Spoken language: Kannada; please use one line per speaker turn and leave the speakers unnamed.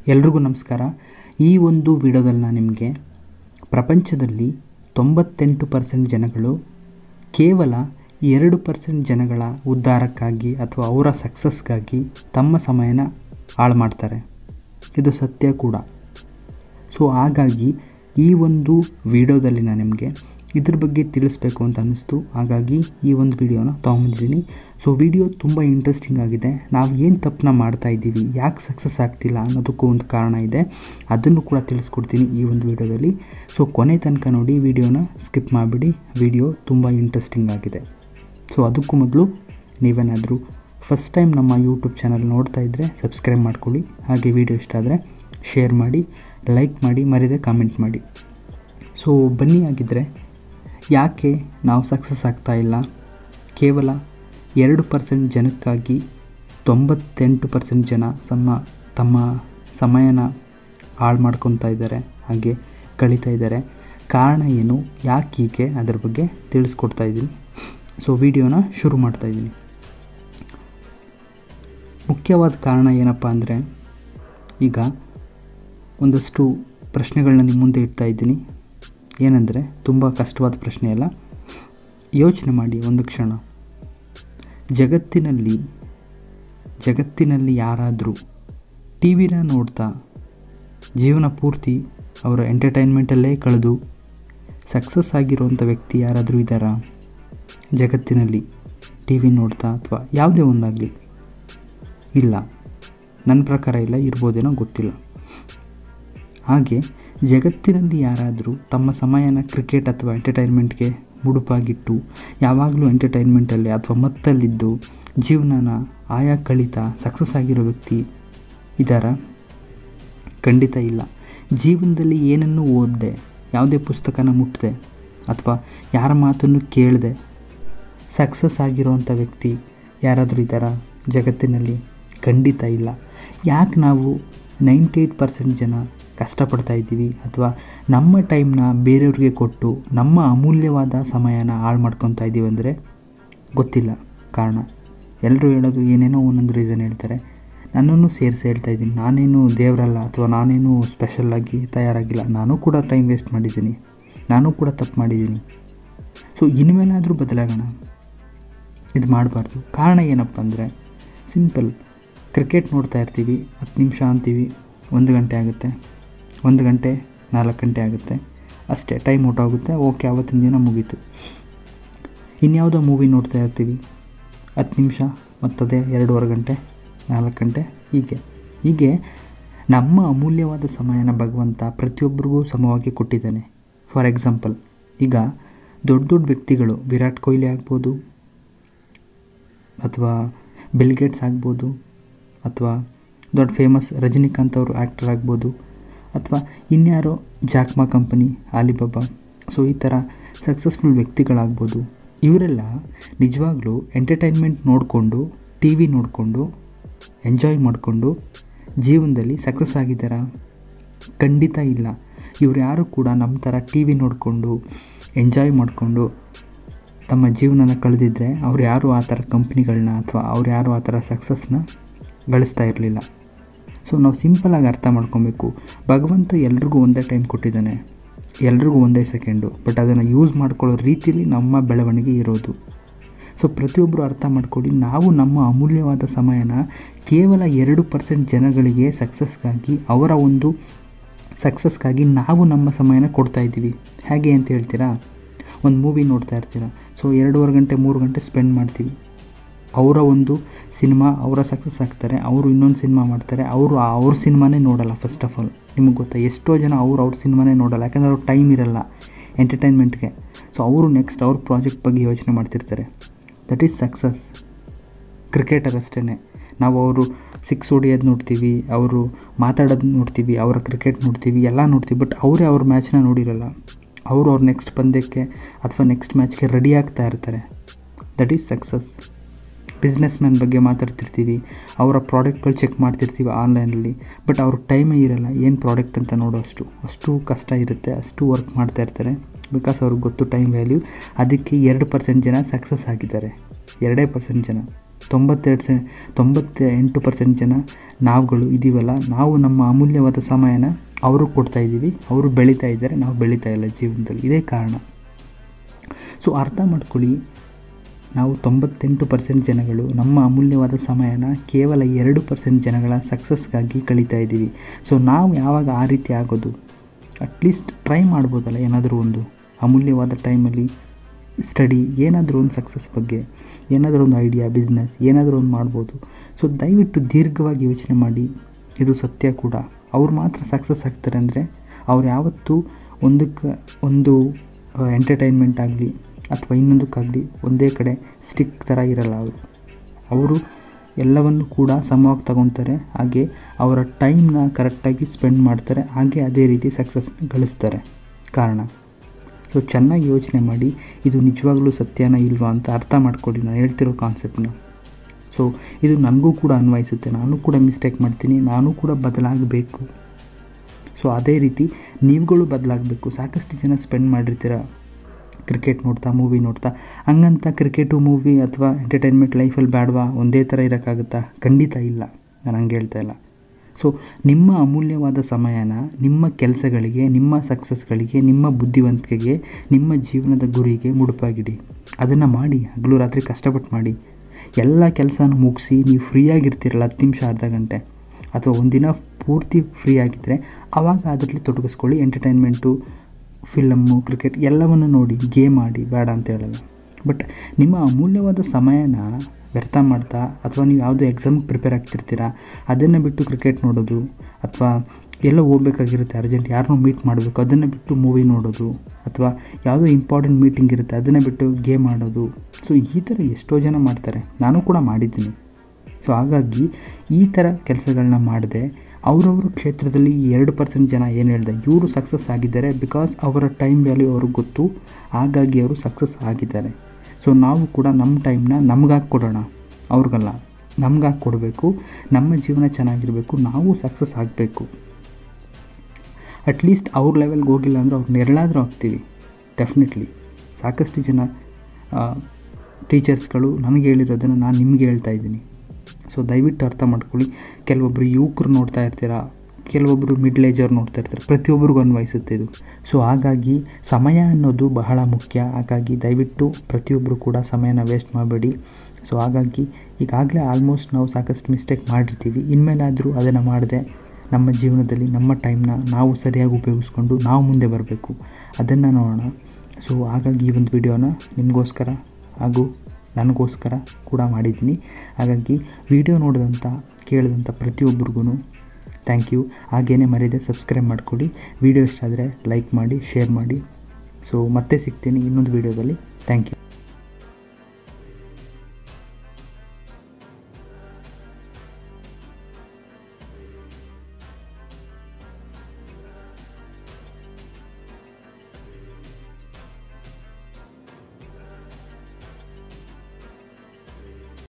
ಎಲ್ರಿಗೂ ನಮಸ್ಕಾರ ಈ ಒಂದು ವಿಡಿಯೋದಲ್ಲಿ ನಾನು ನಿಮಗೆ ಪ್ರಪಂಚದಲ್ಲಿ ತೊಂಬತ್ತೆಂಟು ಪರ್ಸೆಂಟ್ ಜನಗಳು ಕೇವಲ ಎರಡು ಪರ್ಸೆಂಟ್ ಜನಗಳ ಉದ್ಧಾರಕ್ಕಾಗಿ ಅಥವಾ ಅವರ ಸಕ್ಸಸ್ಗಾಗಿ ತಮ್ಮ ಸಮಯನ ಹಾಳು ಮಾಡ್ತಾರೆ ಇದು ಸತ್ಯ ಕೂಡ ಸೊ ಹಾಗಾಗಿ ಈ ಒಂದು ವಿಡಿಯೋದಲ್ಲಿ ನಾನು ನಿಮಗೆ ಇದ್ರ ಬಗ್ಗೆ ತಿಳಿಸ್ಬೇಕು ಅಂತ ಅನ್ನಿಸ್ತು ಹಾಗಾಗಿ ಈ ಒಂದು ವಿಡಿಯೋನ ತೊಗೊಂಬಂದಿದ್ದೀನಿ ಸೊ ವಿಡಿಯೋ ತುಂಬ ಇಂಟ್ರೆಸ್ಟಿಂಗ್ ಆಗಿದೆ ನಾವು ಏನು ತಪ್ಪನ್ನ ಮಾಡ್ತಾ ಇದ್ದೀವಿ ಯಾಕೆ ಸಕ್ಸಸ್ ಆಗ್ತಿಲ್ಲ ಅನ್ನೋದಕ್ಕೂ ಒಂದು ಕಾರಣ ಇದೆ ಅದನ್ನು ಕೂಡ ತಿಳಿಸ್ಕೊಡ್ತೀನಿ ಈ ಒಂದು ವಿಡಿಯೋದಲ್ಲಿ ಸೊ ಕೊನೆ ತನಕ ನೋಡಿ ವಿಡಿಯೋನ ಸ್ಕಿಪ್ ಮಾಡಿಬಿಡಿ ವಿಡಿಯೋ ತುಂಬ ಇಂಟ್ರೆಸ್ಟಿಂಗ್ ಆಗಿದೆ ಸೊ ಅದಕ್ಕೂ ಮೊದಲು ನೀವೇನಾದರೂ ಫಸ್ಟ್ ಟೈಮ್ ನಮ್ಮ ಯೂಟ್ಯೂಬ್ ಚಾನಲ್ ನೋಡ್ತಾ ಇದ್ದರೆ ಸಬ್ಸ್ಕ್ರೈಬ್ ಮಾಡ್ಕೊಳ್ಳಿ ಹಾಗೆ ವಿಡಿಯೋ ಇಷ್ಟ ಆದರೆ ಶೇರ್ ಮಾಡಿ ಲೈಕ್ ಮಾಡಿ ಮರಿದೆ ಕಾಮೆಂಟ್ ಮಾಡಿ ಸೊ ಬನ್ನಿ ಆಗಿದ್ದರೆ ಯಾಕೆ ನಾವು ಸಕ್ಸಸ್ ಆಗ್ತಾ ಇಲ್ಲ ಕೇವಲ ಎರಡು ಪರ್ಸೆಂಟ್ ಜನಕ್ಕಾಗಿ ತೊಂಬತ್ತೆಂಟು ಪರ್ಸೆಂಟ್ ಜನ ಸಮ ತಮ್ಮ ಸಮಯನ ಹಾಳು ಮಾಡ್ಕೊತಾ ಇದ್ದಾರೆ ಹಾಗೆ ಕಳೀತಾ ಇದ್ದಾರೆ ಕಾರಣ ಏನು ಯಾಕೆ ಹೀಗೆ ಅದ್ರ ಬಗ್ಗೆ ತಿಳಿಸ್ಕೊಡ್ತಾ ಇದ್ದೀನಿ ಸೊ ವಿಡಿಯೋನ ಶುರು ಮಾಡ್ತಾ ಇದ್ದೀನಿ ಮುಖ್ಯವಾದ ಕಾರಣ ಏನಪ್ಪ ಅಂದರೆ ಈಗ ಒಂದಷ್ಟು ಪ್ರಶ್ನೆಗಳನ್ನ ನಿಮ್ಮ ಮುಂದೆ ಇಡ್ತಾ ಇದ್ದೀನಿ ಏನಂದರೆ ತುಂಬ ಕಷ್ಟವಾದ ಪ್ರಶ್ನೆ ಅಲ್ಲ ಯೋಚನೆ ಮಾಡಿ ಒಂದು ಕ್ಷಣ ಜಗತ್ತಿನಲ್ಲಿ ಜಗತ್ತಿನಲ್ಲಿ ಯಾರಾದರೂ ಟಿ ವಿನ ನೋಡ್ತಾ ಜೀವನ ಪೂರ್ತಿ ಅವರ ಎಂಟರ್ಟೈನ್ಮೆಂಟಲ್ಲೇ ಕಳೆದು ಸಕ್ಸಸ್ ಆಗಿರುವಂಥ ವ್ಯಕ್ತಿ ಯಾರಾದರೂ ಇದ್ದಾರಾ ಜಗತ್ತಿನಲ್ಲಿ ಟಿ ವಿ ನೋಡ್ತಾ ಅಥವಾ ಯಾವುದೇ ಒಂದಾಗಲಿ ಇಲ್ಲ ನನ್ನ ಪ್ರಕಾರ ಇಲ್ಲ ಇರ್ಬೋದೇನೋ ಗೊತ್ತಿಲ್ಲ ಹಾಗೆ ಜಗತ್ತಿನಲ್ಲಿ ಯಾರಾದರೂ ತಮ್ಮ ಸಮಯನ ಕ್ರಿಕೆಟ್ ಅಥವಾ ಎಂಟರ್ಟೈನ್ಮೆಂಟ್ಗೆ ಮುಡುಪಾಗಿಟ್ಟು ಯಾವಾಗಲೂ ಎಂಟರ್ಟೈನ್ಮೆಂಟಲ್ಲಿ ಅಥವಾ ಮತ್ತಲ್ಲಿದ್ದು ಜೀವನನ ಆಯಾ ಕಳೀತಾ ಸಕ್ಸಸ್ ಆಗಿರೋ ವ್ಯಕ್ತಿ ಇದ್ದಾರಾ ಖಂಡಿತ ಇಲ್ಲ ಜೀವನದಲ್ಲಿ ಏನನ್ನೂ ಓದದೆ ಯಾವುದೇ ಪುಸ್ತಕನ ಮುಟ್ಟದೆ ಅಥವಾ ಯಾರ ಮಾತನ್ನು ಕೇಳದೆ ಸಕ್ಸಸ್ ಆಗಿರೋವಂಥ ವ್ಯಕ್ತಿ ಯಾರಾದರೂ ಇದ್ದಾರಾ ಜಗತ್ತಿನಲ್ಲಿ ಖಂಡಿತ ಇಲ್ಲ ಯಾಕೆ ನಾವು ನೈಂಟಿ ಏಯ್ಟ್ ಪರ್ಸೆಂಟ್ ಜನ ಕಷ್ಟಪಡ್ತಾ ಇದ್ದೀವಿ ಅಥವಾ ನಮ್ಮ ಟೈಮ್ನ ಬೇರೆಯವ್ರಿಗೆ ಕೊಟ್ಟು ನಮ್ಮ ಅಮೂಲ್ಯವಾದ ಸಮಯನ ಹಾಳು ಮಾಡ್ಕೊತಾ ಇದ್ದೀವಿ ಅಂದರೆ ಗೊತ್ತಿಲ್ಲ ಕಾರಣ ಎಲ್ಲರೂ ಹೇಳೋದು ಏನೇನೋ ಒಂದೊಂದು ರೀಸನ್ ಹೇಳ್ತಾರೆ ನನ್ನನ್ನು ಸೇರಿಸಿ ಹೇಳ್ತಾ ಇದ್ದೀನಿ ನಾನೇನು ದೇವರಲ್ಲ ಅಥವಾ ನಾನೇನು ಸ್ಪೆಷಲ್ಲಾಗಿ ತಯಾರಾಗಿಲ್ಲ ನಾನು ಕೂಡ ಟೈಮ್ ವೇಸ್ಟ್ ಮಾಡಿದ್ದೀನಿ ನಾನು ಕೂಡ ತಪ್ಪು ಮಾಡಿದ್ದೀನಿ ಸೊ ಇನ್ಮೇಲಾದರೂ ಬದಲಾಗೋಣ ಇದು ಮಾಡಬಾರ್ದು ಕಾರಣ ಏನಪ್ಪ ಅಂದರೆ ಸಿಂಪಲ್ ಕ್ರಿಕೆಟ್ ನೋಡ್ತಾ ಇರ್ತೀವಿ ಹತ್ತು ನಿಮಿಷ ಅಂತೀವಿ ಒಂದು ಗಂಟೆ ಆಗುತ್ತೆ ಒಂದು ಗಂಟೆ ನಾಲ್ಕು ಗಂಟೆ ಆಗುತ್ತೆ ಅಷ್ಟೇ ಟೈಮ್ ಹೊಟ್ಟೋಗುತ್ತೆ ಓಕೆ ಆವತ್ತಿನ ದಿನ ಮುಗೀತು ಇನ್ಯಾವುದೋ ಮೂವಿ ನೋಡ್ತಾ ಇರ್ತೀವಿ ಹತ್ತು ನಿಮಿಷ ಮತ್ತದೇ ಎರಡೂವರೆ ಗಂಟೆ ನಾಲ್ಕು ಗಂಟೆ ಹೀಗೆ ಹೀಗೆ ನಮ್ಮ ಅಮೂಲ್ಯವಾದ ಸಮಯನ ಭಗವಂತ ಪ್ರತಿಯೊಬ್ಬರಿಗೂ ಸಮವಾಗಿ ಕೊಟ್ಟಿದ್ದಾನೆ ಫಾರ್ ಎಕ್ಸಾಂಪಲ್ ಈಗ ದೊಡ್ಡ ದೊಡ್ಡ ವ್ಯಕ್ತಿಗಳು ವಿರಾಟ್ ಕೊಹ್ಲಿ ಆಗ್ಬೋದು ಅಥವಾ ಬಿಲ್ ಗೇಟ್ಸ್ ಆಗ್ಬೋದು ಅಥವಾ ದೊಡ್ಡ ಫೇಮಸ್ ರಜನಿಕಾಂತ್ ಅವರು ಆ್ಯಕ್ಟರ್ ಆಗ್ಬೋದು ಅಥವಾ ಇನ್ಯಾರೋ ಜಾಕ್ಮಾ ಕಂಪನಿ ಆಲಿಬಾಬಾ ಸೊ ಈ ಥರ ಸಕ್ಸಸ್ಫುಲ್ ವ್ಯಕ್ತಿಗಳಾಗ್ಬೋದು ಇವರೆಲ್ಲ ನಿಜವಾಗ್ಲೂ ಎಂಟರ್ಟೈನ್ಮೆಂಟ್ ನೋಡಿಕೊಂಡು ಟಿ ವಿ ನೋಡಿಕೊಂಡು ಎಂಜಾಯ್ ಮಾಡಿಕೊಂಡು ಜೀವನದಲ್ಲಿ ಸಕ್ಸಸ್ ಆಗಿದ್ದಾರಾ ಖಂಡಿತ ಇಲ್ಲ ಇವ್ರು ಯಾರು ಕೂಡ ನಮ್ಮ ಥರ ಟಿ ವಿ ನೋಡಿಕೊಂಡು ಎಂಜಾಯ್ ಮಾಡಿಕೊಂಡು ತಮ್ಮ ಜೀವನನ ಕಳೆದಿದ್ದರೆ ಅವ್ರು ಯಾರು ಆ ಥರ ಕಂಪ್ನಿಗಳನ್ನ ಅಥವಾ ಅವ್ರು ಯಾರು ಆ ಥರ ಸಕ್ಸಸ್ನ ಗಳಿಸ್ತಾ ಇರಲಿಲ್ಲ ಸೊ ನಾವು ಸಿಂಪಲಾಗಿ ಅರ್ಥ ಮಾಡ್ಕೊಬೇಕು ಭಗವಂತ ಎಲ್ರಿಗೂ ಒಂದೇ ಟೈಮ್ ಕೊಟ್ಟಿದ್ದಾನೆ ಎಲ್ರಿಗೂ ಒಂದೇ ಸೆಕೆಂಡು ಬಟ್ ಅದನ್ನು ಯೂಸ್ ಮಾಡ್ಕೊಳ್ಳೋ ರೀತಿಯಲ್ಲಿ ನಮ್ಮ ಬೆಳವಣಿಗೆ ಇರೋದು ಸೊ ಪ್ರತಿಯೊಬ್ಬರು ಅರ್ಥ ಮಾಡ್ಕೊಳ್ಳಿ ನಾವು ನಮ್ಮ ಅಮೂಲ್ಯವಾದ ಸಮಯನ ಕೇವಲ ಎರಡು ಪರ್ಸೆಂಟ್ ಜನಗಳಿಗೆ ಸಕ್ಸಸ್ಗಾಗಿ ಅವರ ಒಂದು ಸಕ್ಸಸ್ಗಾಗಿ ನಾವು ನಮ್ಮ ಸಮಯನ ಕೊಡ್ತಾ ಇದ್ದೀವಿ ಹೇಗೆ ಅಂತ ಹೇಳ್ತೀರಾ ಒಂದು ಮೂವಿ ನೋಡ್ತಾ ಇರ್ತೀರ ಸೊ ಎರಡೂವರೆ ಗಂಟೆ ಮೂರು ಗಂಟೆ ಸ್ಪೆಂಡ್ ಮಾಡ್ತೀವಿ ಅವರ ಒಂದು ಸಿನಿಮಾ ಅವರ ಸಕ್ಸಸ್ ಆಗ್ತಾರೆ ಅವರು ಇನ್ನೊಂದು ಸಿನಿಮಾ ಮಾಡ್ತಾರೆ ಅವರು ಅವ್ರ ಸಿನಿಮಾನೇ ನೋಡಲ್ಲ ಫಸ್ಟ್ ಆಫ್ ಆಲ್ ನಿಮಗೆ ಗೊತ್ತಾ ಎಷ್ಟೋ ಜನ ಅವ್ರು ಅವ್ರ ಸಿನಿಮಾನೇ ನೋಡಲ್ಲ ಯಾಕಂದರೆ ಅವ್ರ ಟೈಮ್ ಇರಲ್ಲ ಎಂಟರ್ಟೈನ್ಮೆಂಟ್ಗೆ ಸೊ ಅವರು ನೆಕ್ಸ್ಟ್ ಅವ್ರ ಪ್ರಾಜೆಕ್ಟ್ ಬಗ್ಗೆ ಯೋಚನೆ ಮಾಡ್ತಿರ್ತಾರೆ ದಟ್ ಈಸ್ ಸಕ್ಸಸ್ ಕ್ರಿಕೆಟರ್ ಅಷ್ಟೇ ನಾವು ಅವರು ಸಿಕ್ಸ್ ಹೊಡಿಯೋದು ನೋಡ್ತೀವಿ ಅವರು ಮಾತಾಡೋದು ನೋಡ್ತೀವಿ ಅವರ ಕ್ರಿಕೆಟ್ ನೋಡ್ತೀವಿ ಎಲ್ಲ ನೋಡ್ತೀವಿ ಬಟ್ ಅವರೇ ಅವ್ರ ಮ್ಯಾಚ್ನ ನೋಡಿರಲ್ಲ ಅವರು ಅವ್ರ ನೆಕ್ಸ್ಟ್ ಪಂದ್ಯಕ್ಕೆ ಅಥವಾ ನೆಕ್ಸ್ಟ್ ಮ್ಯಾಚ್ಗೆ ರೆಡಿ ಆಗ್ತಾ ಇರ್ತಾರೆ that is success businessman ಬಗ್ಗೆ ಮಾತಾಡ್ತಿರ್ತೀವಿ ಅವರ ಪ್ರಾಡಕ್ಟ್ಗಳು ಚೆಕ್ ಮಾಡ್ತಿರ್ತೀವಿ ಆನ್ಲೈನಲ್ಲಿ ಬಟ್ ಅವ್ರಿಗೆ ಟೈಮೇ ಇರಲ್ಲ ಏನು ಪ್ರಾಡಕ್ಟ್ ಅಂತ ನೋಡೋ ಅಷ್ಟು ಅಷ್ಟು ಕಷ್ಟ ಇರುತ್ತೆ ಅಷ್ಟು ವರ್ಕ್ ಮಾಡ್ತಾ ಇರ್ತಾರೆ ಬಿಕಾಸ್ ಅವ್ರಿಗೆ ಗೊತ್ತು ಟೈಮ್ ವ್ಯಾಲ್ಯೂ ಅದಕ್ಕೆ ಎರಡು ಪರ್ಸೆಂಟ್ ಜನ ಸಕ್ಸಸ್ ಆಗಿದ್ದಾರೆ ಎರಡೇ ಪರ್ಸೆಂಟ್ ಜನ ತೊಂಬತ್ತೆರಡು ಸೆ ತೊಂಬತ್ತ ಎಂಟು ಪರ್ಸೆಂಟ್ ಜನ ನಾವುಗಳು ಇದೀವಲ್ಲ ನಾವು ನಮ್ಮ ಅಮೂಲ್ಯವಾದ ಸಮಯನ ಅವರು ಕೊಡ್ತಾ ಇದ್ದೀವಿ ಅವರು ಬೆಳೀತಾ ಇದ್ದಾರೆ ನಾವು ಬೆಳೀತಾ ಇಲ್ಲ ಜೀವನದಲ್ಲಿ ಇದೇ ಕಾರಣ ಸೊ ಅರ್ಥ ಮಾಡ್ಕೊಳ್ಳಿ ನಾವು ತೊಂಬತ್ತೆಂಟು ಪರ್ಸೆಂಟ್ ಜನಗಳು ನಮ್ಮ ಅಮೂಲ್ಯವಾದ ಸಮಯನ ಕೇವಲ ಎರಡು ಪರ್ಸೆಂಟ್ ಜನಗಳ ಸಕ್ಸಸ್ಗಾಗಿ ಕಳೀತಾ ಇದ್ದೀವಿ ಸೊ ನಾವು ಯಾವಾಗ ಆ ರೀತಿ ಆಗೋದು ಅಟ್ಲೀಸ್ಟ್ ಟ್ರೈ ಮಾಡ್ಬೋದಲ್ಲ ಏನಾದರೂ ಒಂದು ಅಮೂಲ್ಯವಾದ ಟೈಮಲ್ಲಿ ಸ್ಟಡಿ ಏನಾದರೂ ಒಂದು ಸಕ್ಸಸ್ ಬಗ್ಗೆ ಏನಾದರೂ ಒಂದು ಐಡಿಯಾ ಬಿಸ್ನೆಸ್ ಏನಾದರೂ ಒಂದು ಮಾಡ್ಬೋದು ಸೊ ದಯವಿಟ್ಟು ದೀರ್ಘವಾಗಿ ಯೋಚನೆ ಮಾಡಿ ಇದು ಸತ್ಯ ಕೂಡ ಅವ್ರು ಮಾತ್ರ ಸಕ್ಸಸ್ ಆಗ್ತಾರೆ ಅಂದರೆ ಅವ್ರು ಯಾವತ್ತೂ ಒಂದಕ್ಕೆ ಒಂದು ಎಂಟರ್ಟೈನ್ಮೆಂಟ್ ಆಗಲಿ ಅಥವಾ ಇನ್ನೊಂದಕ್ಕಾಗಲಿ ಒಂದೇ ಕಡೆ ಸ್ಟಿಕ್ ಥರ ಇರಲ್ಲ ಅವರು ಅವರು ಎಲ್ಲವನ್ನು ಕೂಡ ಸಮವಾಗಿ ತಗೊತಾರೆ ಹಾಗೆ ಅವರ ಟೈಮ್ನ ಕರೆಕ್ಟಾಗಿ ಸ್ಪೆಂಡ್ ಮಾಡ್ತಾರೆ ಹಾಗೆ ಅದೇ ರೀತಿ ಸಕ್ಸಸ್ನ ಗಳಿಸ್ತಾರೆ ಕಾರಣ ಸೊ ಚೆನ್ನಾಗಿ ಯೋಚನೆ ಮಾಡಿ ಇದು ನಿಜವಾಗ್ಲೂ ಸತ್ಯನ ಇಲ್ವಾ ಅಂತ ಅರ್ಥ ಮಾಡ್ಕೊಳ್ಳಿ ನಾನು ಹೇಳ್ತಿರೋ ಕಾನ್ಸೆಪ್ಟ್ನ ಸೊ ಇದು ನನಗೂ ಕೂಡ ಅನ್ವಯಿಸುತ್ತೆ ನಾನು ಕೂಡ ಮಿಸ್ಟೇಕ್ ಮಾಡ್ತೀನಿ ನಾನು ಕೂಡ ಬದಲಾಗಬೇಕು ಸೊ ಅದೇ ರೀತಿ ನೀವುಗಳು ಬದಲಾಗಬೇಕು ಸಾಕಷ್ಟು ಜನ ಸ್ಪೆಂಡ್ ಮಾಡಿರ್ತೀರ ಕ್ರಿಕೆಟ್ ನೋಡ್ತಾ ಮೂವಿ ನೋಡ್ತಾ ಹಂಗಂತ ಕ್ರಿಕೆಟು ಮೂವಿ ಅಥವಾ ಎಂಟರ್ಟೈನ್ಮೆಂಟ್ ಲೈಫಲ್ಲಿ ಬೇಡವಾ ಒಂದೇ ಥರ ಇರೋಕ್ಕಾಗುತ್ತಾ ಖಂಡಿತ ಇಲ್ಲ ನಾನು ಹಂಗೆ ಹೇಳ್ತಾ ಇಲ್ಲ ಸೊ ನಿಮ್ಮ ಅಮೂಲ್ಯವಾದ ಸಮಯನ ನಿಮ್ಮ ಕೆಲಸಗಳಿಗೆ ನಿಮ್ಮ ಸಕ್ಸಸ್ಗಳಿಗೆ ನಿಮ್ಮ ಬುದ್ಧಿವಂತಿಕೆಗೆ ನಿಮ್ಮ ಜೀವನದ ಗುರಿಗೆ ಮುಡುಪಾಗಿಡಿ ಅದನ್ನು ಮಾಡಿ ಹಗಲು ರಾತ್ರಿ ಕಷ್ಟಪಟ್ಟು ಮಾಡಿ ಎಲ್ಲ ಕೆಲಸನೂ ಮುಗಿಸಿ ನೀವು ಫ್ರೀಯಾಗಿರ್ತೀರಲ್ಲ ಹತ್ತು ನಿಮಿಷ ಅರ್ಧ ಗಂಟೆ ಅಥವಾ ಒಂದಿನ ಪೂರ್ತಿ ಫ್ರೀ ಆಗಿದ್ದರೆ ಆವಾಗ ಅದರಲ್ಲಿ ತೊಡಗಿಸ್ಕೊಳ್ಳಿ ಎಂಟರ್ಟೈನ್ಮೆಂಟು ಫಿಲಮ್ಮು ಕ್ರಿಕೆಟ್ ಎಲ್ಲವನ್ನು ನೋಡಿ ಗೇಮ್ ಆಡಿ ಬೇಡ ಅಂತ ಹೇಳಲ್ಲ ಬಟ್ ನಿಮ್ಮ ಅಮೂಲ್ಯವಾದ ಸಮಯನ ವ್ಯರ್ಥ ಮಾಡ್ತಾ ಅಥವಾ ನೀವು ಯಾವುದೋ ಎಕ್ಸಾಮ್ಗೆ ಪ್ರಿಪೇರ್ ಆಗ್ತಿರ್ತೀರಾ ಅದನ್ನು ಬಿಟ್ಟು ಕ್ರಿಕೆಟ್ ನೋಡೋದು ಅಥವಾ ಎಲ್ಲೋ ಹೋಗ್ಬೇಕಾಗಿರುತ್ತೆ ಅರ್ಜೆಂಟ್ ಯಾರನ್ನೂ ಮೀಟ್ ಮಾಡಬೇಕು ಅದನ್ನು ಬಿಟ್ಟು ಮೂವಿ ನೋಡೋದು ಅಥವಾ ಯಾವುದೋ ಇಂಪಾರ್ಟೆಂಟ್ ಮೀಟಿಂಗ್ ಇರುತ್ತೆ ಅದನ್ನು ಬಿಟ್ಟು ಗೇಮ್ ಆಡೋದು ಸೊ ಈ ಥರ ಎಷ್ಟೋ ಜನ ಮಾಡ್ತಾರೆ ನಾನು ಕೂಡ ಮಾಡಿದ್ದೀನಿ ಸೊ ಹಾಗಾಗಿ ಈ ಥರ ಕೆಲಸಗಳನ್ನ ಮಾಡದೆ ಅವರವ್ರ ಕ್ಷೇತ್ರದಲ್ಲಿ ಈ ಎರಡು ಪರ್ಸೆಂಟ್ ಜನ ಏನು ಹೇಳಿದೆ ಇವರು ಸಕ್ಸಸ್ ಆಗಿದ್ದಾರೆ ಬಿಕಾಸ್ ಅವರ ಟೈಮ್ ವ್ಯಾಲ್ಯೂ ಅವ್ರಿಗೆ ಗೊತ್ತು ಹಾಗಾಗಿ ಅವರು ಸಕ್ಸಸ್ ಆಗಿದ್ದಾರೆ ಸೊ ನಾವು ಕೂಡ ನಮ್ಮ ಟೈಮ್ನ ನಮ್ಗಾಗಿ ಕೊಡೋಣ ಅವ್ರಿಗಲ್ಲ ನಮ್ಗಾಗಿ ಕೊಡಬೇಕು ನಮ್ಮ ಜೀವನ ಚೆನ್ನಾಗಿರಬೇಕು ನಾವು ಸಕ್ಸಸ್ ಆಗಬೇಕು ಅಟ್ಲೀಸ್ಟ್ ಅವ್ರ ಲೆವೆಲ್ಗೆ ಹೋಗಿಲ್ಲ ಅಂದರೆ ಅವ್ರು ನೆರಳಾದರೂ ಆಗ್ತೀವಿ ಡೆಫಿನೆಟ್ಲಿ ಸಾಕಷ್ಟು ಜನ ಟೀಚರ್ಸ್ಗಳು ನನಗೆ ಹೇಳಿರೋದನ್ನು ನಾನು ನಿಮಗೆ ಹೇಳ್ತಾ ಇದ್ದೀನಿ ಸೊ ದಯವಿಟ್ಟು ಅರ್ಥ ಮಾಡ್ಕೊಳ್ಳಿ ಕೆಲವೊಬ್ಬರು ಯುವಕರು ನೋಡ್ತಾ ಇರ್ತೀರಾ ಕೆಲವೊಬ್ಬರು ಮಿಡ್ಲ್ ಏಜವ್ರು ನೋಡ್ತಾ ಇರ್ತಾರೆ ಪ್ರತಿಯೊಬ್ಬರಿಗೂ ಅನ್ವಯಿಸುತ್ತೆ ಇದು ಸೊ ಹಾಗಾಗಿ ಸಮಯ ಅನ್ನೋದು ಬಹಳ ಮುಖ್ಯ ಹಾಗಾಗಿ ದಯವಿಟ್ಟು ಪ್ರತಿಯೊಬ್ಬರು ಕೂಡ ಸಮಯನ ವೇಸ್ಟ್ ಮಾಡಬೇಡಿ ಸೊ ಹಾಗಾಗಿ ಈಗಾಗಲೇ ಆಲ್ಮೋಸ್ಟ್ ನಾವು ಸಾಕಷ್ಟು ಮಿಸ್ಟೇಕ್ ಮಾಡಿರ್ತೀವಿ ಇನ್ಮೇಲಾದರೂ ಅದನ್ನು ಮಾಡದೆ ನಮ್ಮ ಜೀವನದಲ್ಲಿ ನಮ್ಮ ಟೈಮ್ನ ನಾವು ಸರಿಯಾಗಿ ಉಪಯೋಗಿಸ್ಕೊಂಡು ನಾವು ಮುಂದೆ ಬರಬೇಕು ಅದನ್ನು ನೋಡೋಣ ಸೊ ಹಾಗಾಗಿ ಈ ಒಂದು ವಿಡಿಯೋನ ನಿಮಗೋಸ್ಕರ ಹಾಗೂ ನನಗೋಸ್ಕರ ಕೂಡ ಮಾಡಿದ್ದೀನಿ ಹಾಗಾಗಿ ವಿಡಿಯೋ ನೋಡಿದಂಥ ಕೇಳಿದಂಥ ಪ್ರತಿಯೊಬ್ಬರಿಗೂ ಥ್ಯಾಂಕ್ ಯು ಹಾಗೇನೇ ಮರೆಯದೆ ಸಬ್ಸ್ಕ್ರೈಬ್ ಮಾಡ್ಕೊಳ್ಳಿ ವಿಡಿಯೋ ಇಷ್ಟ ಆದರೆ ಲೈಕ್ ಮಾಡಿ ಶೇರ್ ಮಾಡಿ ಸೊ ಮತ್ತೆ ಸಿಗ್ತೀನಿ ಇನ್ನೊಂದು ವಿಡಿಯೋದಲ್ಲಿ ಥ್ಯಾಂಕ್ ಯು